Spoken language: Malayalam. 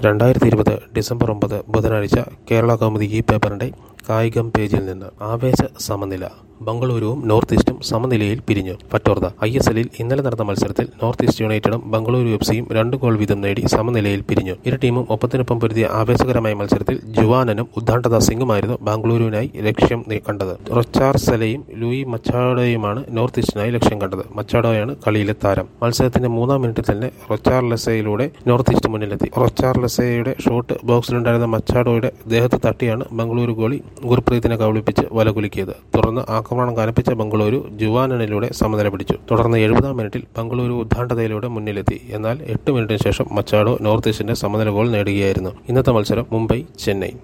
രണ്ടായിരത്തി ഇരുപത് ഡിസംബർ ഒമ്പത് ബുധനാഴ്ച കേരള കൗമുദി ഈ പേപ്പറിന്റെ കായികം പേജിൽ നിന്ന് ആവേശ സമനില ബംഗളൂരുവും നോർത്ത് ഈസ്റ്റും സമനിലയിൽ പിരിഞ്ഞു ഫറ്റോർദ ഐ എസ് എല്ലിൽ ഇന്നലെ നടന്ന മത്സരത്തിൽ നോർത്ത് ഈസ്റ്റ് യുണൈറ്റഡും ബംഗളൂരു എഫ് സിയും രണ്ട് ഗോൾ വീതം നേടി സമനിലയിൽ പിരിഞ്ഞു ഇരു ടീമും ഒപ്പത്തിനൊപ്പം പൊരുതിയ ആവേശകരമായ മത്സരത്തിൽ ജുവാനനും ഉദ്ദാണ്ടദ സിംഗുമായിരുന്നു ബാംഗ്ലൂരുവിനായി ലക്ഷ്യം നി- കണ്ടത് റൊച്ചാർ സെലയും ലൂയി മച്ചാഡോയുമാണ് നോർത്ത് ഈസ്റ്റിനായി ലക്ഷ്യം കണ്ടത് മച്ചാഡോയാണ് കളിയിലെ താരം മത്സരത്തിന്റെ മൂന്നാം മിനിറ്റിൽ തന്നെ റൊച്ചാർ ലെസയിലൂടെ നോർത്ത് ഈസ്റ്റ് മുന്നിലെത്തി റൊച്ചാർ ലെസയുടെ ഷോട്ട് ബോക്സിലുണ്ടായിരുന്ന മച്ചാഡോയുടെ ദേഹത്ത് തട്ടിയാണ് ബംഗളൂരു ഗോളി ഗുർപ്രീത്തിനെ കബളിപ്പിച്ച് വലകുലുക്കിയത് തുടർന്ന് ആക്രമണം കനപ്പിച്ച ബംഗളൂരു ജുവാനനിലൂടെ സമനില പിടിച്ചു തുടർന്ന് എഴുപതാം മിനിറ്റിൽ ബംഗളൂരു ഉദ്ദാണ്ടതയിലൂടെ മുന്നിലെത്തി എന്നാൽ എട്ട് മിനിറ്റിന് ശേഷം മച്ചാഡോ നോർത്ത് ഈസ്റ്റിന്റെ സമനില ഗോൾ നേടുകയായിരുന്നു ഇന്നത്തെ മത്സരം മുംബൈ ചെന്നൈ